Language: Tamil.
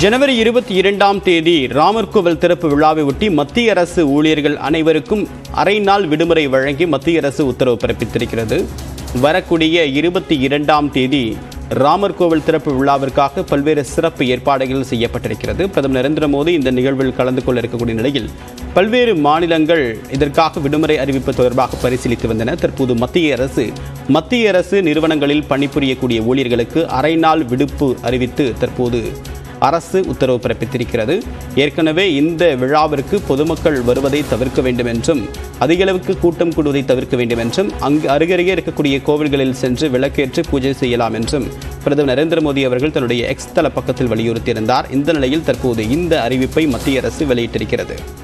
ஜனவரி இருபத்தி இரண்டாம் தேதி ராமர் கோவில் திறப்பு விழாவை ஒட்டி மத்திய அரசு ஊழியர்கள் அனைவருக்கும் அரை நாள் விடுமுறை வழங்கி மத்திய அரசு உத்தரவு பிறப்பித்திருக்கிறது வரக்கூடிய இருபத்தி இரண்டாம் தேதி ராமர் கோவில் திறப்பு விழாவிற்காக பல்வேறு சிறப்பு ஏற்பாடுகள் செய்யப்பட்டிருக்கிறது பிரதமர் நரேந்திர மோடி இந்த நிகழ்வில் கலந்து கொள்ள இருக்கக்கூடிய நிலையில் பல்வேறு மாநிலங்கள் இதற்காக விடுமுறை அறிவிப்பு தொடர்பாக பரிசீலித்து வந்தன தற்போது மத்திய அரசு மத்திய அரசு நிறுவனங்களில் பணிபுரியக்கூடிய ஊழியர்களுக்கு அரை நாள் விடுப்பு அறிவித்து தற்போது அரசு உத்தரவு பிறப்பித்திருக்கிறது ஏற்கனவே இந்த விழாவிற்கு பொதுமக்கள் வருவதை தவிர்க்க வேண்டும் என்றும் அதிக அளவுக்கு கூட்டம் கூடுவதை தவிர்க்க வேண்டும் என்றும் அங்கு அருகருகே இருக்கக்கூடிய கோவில்களில் சென்று விளக்கேற்று பூஜை செய்யலாம் என்றும் பிரதமர் நரேந்திர மோடி அவர்கள் தன்னுடைய எக்ஸ் தள பக்கத்தில் வலியுறுத்தியிருந்தார் இந்த நிலையில் தற்போது இந்த அறிவிப்பை மத்திய அரசு வெளியிட்டிருக்கிறது